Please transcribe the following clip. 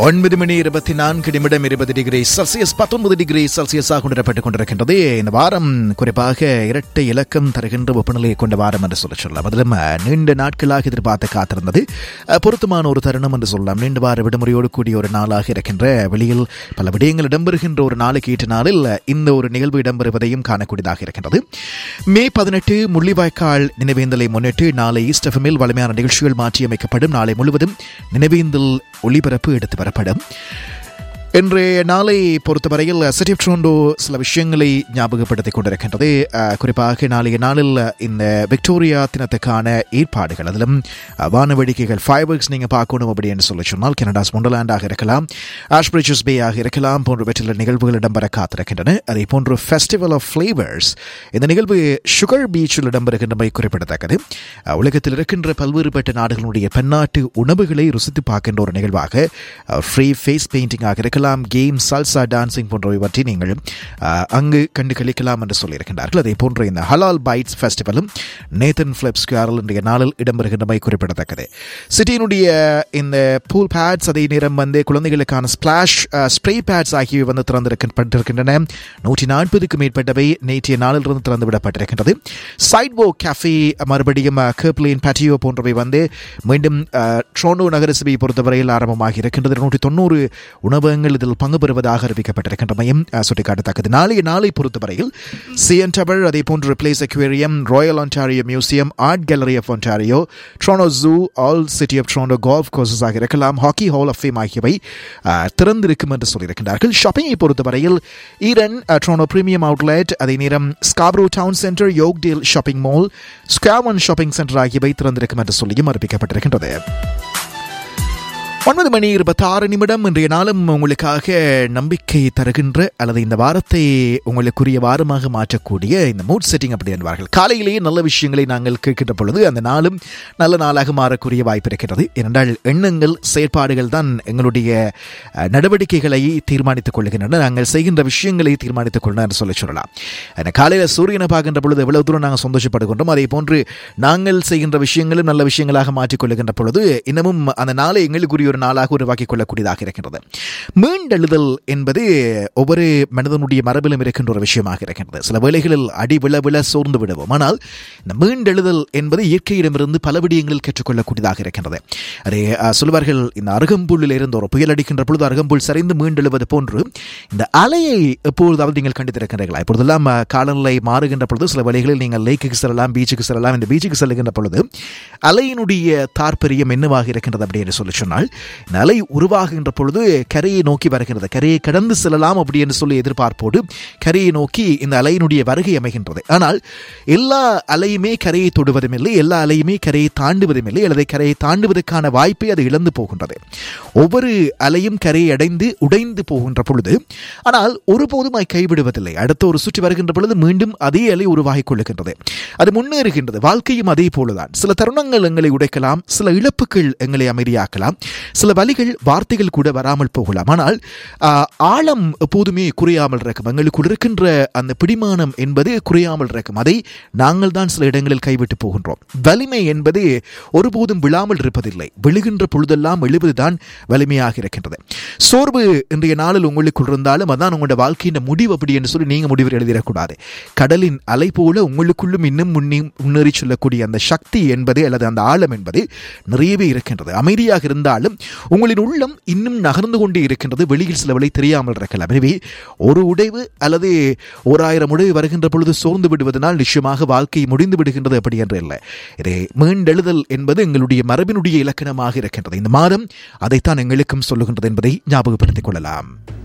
ஒன்பது மணி இருபத்தி நான்கு நிமிடம் இருபது டிகிரி செல்சியஸ் பத்தொன்பது டிகிரி செல்சியஸாக உணரப்பட்டுக் கொண்டிருக்கின்றது இந்த வாரம் குறிப்பாக இரட்டை இலக்கம் தருகின்ற வெப்பநிலையை கொண்ட வாரம் என்று சொல்ல சொல்லலாம் அதிலும் அஹ், நீண்ட நாட்களாக எதிர்பார்த்து காத்திருந்தது அஹ், பொருத்தமான ஒரு தருணம் என்று சொல்லலாம் நீண்ட வார விடுமுறையோடு கூடிய ஒரு நாளாக இருக்கின்ற வெளியில் பல விடயங்கள் இடம்பெறுகின்ற ஒரு நாளுக்கு ஈட்டு நாளில் அஹ், இந்த ஒரு நிகழ்வு இடம்பெறுவதையும் காணக்கூடியதாக இருக்கின்றது மே பதினெட்டு முள்ளிவாய்க்கால் நினைவேந்தலை முன்னிட்டு நாளை ஈஸ்டஃபமில் வலிமையான நிகழ்ச்சிகள் மாற்றியமைக்கப்படும் நாளை முழுவதும் நினைவேந்தல் ஒளிபரப்பு எடுத்து வரப்படும் இன்றைய நாளை பொறுத்தவரையில் சிட்டி ஆஃப் ட்ரோண்டோ சில விஷயங்களை ஞாபகப்படுத்திக் கொண்டிருக்கின்றது அஹ், குறிப்பாக நாளைய நாளில் இந்த விக்டோரியா தினத்துக்கான ஏற்பாடுகள் அதிலும் அஹ், வான வேடிக்கைகள் ஃபைவ் ஒர்க்ஸ் நீங்கள் பார்க்கணும் அப்படின்னு சொல்லி சொன்னால் கனடாஸ் ஒண்டர்லேண்டாக இருக்கலாம் ஆஷ்பிரிச்சஸ் பேயாக இருக்கலாம் போன்றவற்றில் நிகழ்வுகள் இடம்பெற காத்திருக்கின்றன அதே போன்று ஃபெஸ்டிவல் ஆஃப் ஃப்ளேவர்ஸ் இந்த நிகழ்வு சுகர் பீச்சில் இடம்பெறுகின்றமை குறிப்பிடத்தக்கது அஹ், உலகத்தில் இருக்கின்ற பல்வேறுபட்ட நாடுகளுடைய பன்னாட்டு உணவுகளை ருசித்து பார்க்கின்ற ஒரு நிகழ்வாக ஃப்ரீ ஃபேஸ் பெயிண்டிங்காக இருக்கலாம் கேம் சல்சா டான்சிங் போன்றவை பற்றி நீங்கள் அஹ், அங்கு கண்டு கழிக்கலாம் என்று சொல்லியிருக்கின்றார்கள் அதே போன்ற இந்த ஹலால் பைட்ஸ் ஃபெஸ்டிவலும் நேத்தன் ஃபிளிப் ஸ்கொயரில் இன்றைய நாளில் இடம்பெறுகின்றமை குறிப்பிடத்தக்கது சிட்டியினுடைய இந்த பூல் பேட்ஸ் அதே நேரம் வந்து குழந்தைகளுக்கான ஸ்பிளாஷ் ஸ்ப்ரே பேட்ஸ் ஆகியவை வந்து திறந்திருக்கின்றன நூற்றி நாற்பதுக்கும் மேற்பட்டவை நேற்றைய நாளிலிருந்து திறந்து விடப்பட்டிருக்கின்றது சைட்வோ கேஃபே மறுபடியும் கேப்லின் பேட்டியோ போன்றவை வந்து மீண்டும் அஹ், ட்ரோண்டோ நகரசபையை பொறுத்தவரையில் ஆரம்பமாக இருக்கின்றது நூற்றி தொண்ணூறு உணவகங்கள் இதில் பங்கு பெறுவதாக அறிவிக்கப்பட்டிருக்கின்றமையும் அஹ், சுட்டிக்காட்டத்தக்கது நாளைய நாளை பொறுத்தவரையில் சிஎன் டவர் அதே போன்று பிளேஸ் aquarium royal Ontario museum art gallery of Ontario Toronto zoo all city of Toronto golf கோர்சஸாக இருக்கலாம் ஹாக்கி ஹால் ஆஃப் ஃபேம் ஆகியவை அஹ், திறந்திருக்கும் என்று சொல்லியிருக்கின்றார்கள் ஷாப்பிங்கை பொறுத்தவரையில் ஈரன் அஹ், ட்ரோனோ பிரீமியம் அவுட்லெட் அதே நேரம் Scarborough town centre Yorkdale shopping mall ஸ்கேவன் ஷாப்பிங் சென்டர் ஆகியவை திறந்திருக்கும் என்று சொல்லியும் அறிவிக்கப்பட்டிருக்கின்றது ஒன்பது மணி இருபத்தாறு நிமிடம் இன்றைய நாளும் உங்களுக்காக நம்பிக்கை தருகின்ற அல்லது இந்த வாரத்தை உங்களுக்குரிய வாரமாக மாற்றக்கூடிய இந்த மூட் செட்டிங் அப்படி என்பார்கள் காலையிலேயே நல்ல விஷயங்களை நாங்கள் கேட்கின்ற பொழுது அந்த நாளும் நல்ல நாளாக மாறக்கூடிய வாய்ப்பு இருக்கிறது ஏனென்றால் எண்ணங்கள் செயற்பாடுகள் தான் எங்களுடைய அஹ், நடவடிக்கைகளை தீர்மானித்துக் கொள்கின்றன நாங்கள் செய்கின்ற விஷயங்களை தீர்மானித்துக் கொள்ளணும் என்று சொல்லி சொல்லலாம் ஏன்னா காலையில் சூரியனை பார்க்கின்ற பொழுது எவ்வளவு தூரம் நாங்கள் சந்தோஷப்படுகின்றோம் அதே போன்று நாங்கள் செய்கின்ற விஷயங்களும் நல்ல விஷயங்களாக மாற்றிக்கொள்ளுகின்ற பொழுது இன்னமும் அந்த நாளை எங்களுக்குரிய ஒரு நாளாக உருவாக்கிக் கொள்ளக்கூடியதாக இருக்கின்றது மீண்டெழுதல் என்பது ஒவ்வொரு மனிதனுடைய மரபிலும் இருக்கின்ற ஒரு விஷயமாக இருக்கின்றது சில வேளைகளில் அடி விழ விழ சோர்ந்து விடுவோம் ஆனால் இந்த மீண்டெழுதல் என்பது இயற்கையிடமிருந்து பல விடயங்களில் கற்றுக்கொள்ளக்கூடியதாக இருக்கின்றது அதே அஹ், சொல்வார்கள் இந்த அருகம்புல்லில் இருந்து ஒரு புயல் அடிக்கின்ற பொழுது அருகம்புல் சரிந்து மீண்டெழுவது போன்று இந்த அலையை எப்பொழுதாவது நீங்கள் கண்டிருக்கின்றீர்களா இப்பொழுதெல்லாம் அஹ், காலநிலை மாறுகின்ற பொழுது சில வேளைகளில் நீங்கள் லேக்குக்கு செல்லலாம் பீச்சுக்கு செல்லலாம் இந்த பீச்சுக்கு செல்லுகின்ற பொழுது அலையினுடைய தாற்பரியம் என்னவாக இருக்கின்றது அப்படின்னு சொல்லி சொன்னால் இந்த அலை உருவாகின்ற பொழுது கரையை நோக்கி வருகின்றது கரையை கடந்து செல்லலாம் அப்படி என்று சொல்லி எதிர்பார்ப்போடு கரையை நோக்கி இந்த அலையினுடைய வருகை அமைகின்றது ஆனால் எல்லா அலையுமே கரையை தொடுவதும் இல்லை எல்லா அலையுமே கரையை தாண்டுவதும் இல்லை அல்லது கரையை தாண்டுவதற்கான வாய்ப்பை அது இழந்து போகின்றது ஒவ்வொரு அலையும் கரையை அடைந்து உடைந்து போகின்ற பொழுது ஆனால் ஒருபோதும் அது கைவிடுவதில்லை அடுத்த ஒரு சுற்றி வருகின்ற பொழுது மீண்டும் அதே அலை உருவாகிக் கொள்ளுகின்றது அது முன்னேறுகின்றது வாழ்க்கையும் அதே போலதான் சில தருணங்கள் எங்களை உடைக்கலாம் சில இழப்புகள் எங்களை அமைதியாக்கலாம் சில வழிகள் வார்த்தைகள் கூட வராமல் போகலாம் ஆனால் ஆஹ், ஆழம் எப்போதுமே குறையாமல் இருக்கும் எங்களுக்குள் இருக்கின்ற அந்த பிடிமானம் என்பது குறையாமல் இருக்கும் அதை நாங்கள் தான் சில இடங்களில் கைவிட்டு போகின்றோம் வலிமை என்பது ஒருபோதும் விழாமல் இருப்பதில்லை விழுகின்ற பொழுதெல்லாம் எழுவதுதான் வலிமையாக இருக்கின்றது சோர்வு இன்றைய நாளில் உங்களுக்குள் இருந்தாலும் அதான் உங்களோட வாழ்க்கையின் முடிவு அப்படி என்று சொல்லி நீங்க முடிவில் எழுதிடக்கூடாது கடலின் அலை போல உங்களுக்குள்ளும் இன்னும் முன்னே முன்னேறி சொல்லக்கூடிய அந்த சக்தி என்பது அல்லது அந்த ஆழம் என்பது நிறையவே இருக்கின்றது அமைதியாக இருந்தாலும் உங்களின் உள்ளம் இன்னும் நகர்ந்து கொண்டே இருக்கின்றது வெளியில் சில வழி தெரியாமல் இருக்கலாம் எனவே ஒரு உடைவு அல்லது ஓராயிரம் உடைவு வருகின்ற பொழுது சோர்ந்து விடுவதனால் நிச்சயமாக வாழ்க்கை முடிந்து விடுகின்றது அப்படி என்று இல்லை இதே மீண்டெழுதல் என்பது எங்களுடைய மரபினுடைய இலக்கணமாக இருக்கின்றது இந்த மாதம் அதைத்தான் எங்களுக்கும் சொல்லுகின்றது என்பதை ஞாபகப்படுத்திக் கொள்ளலாம்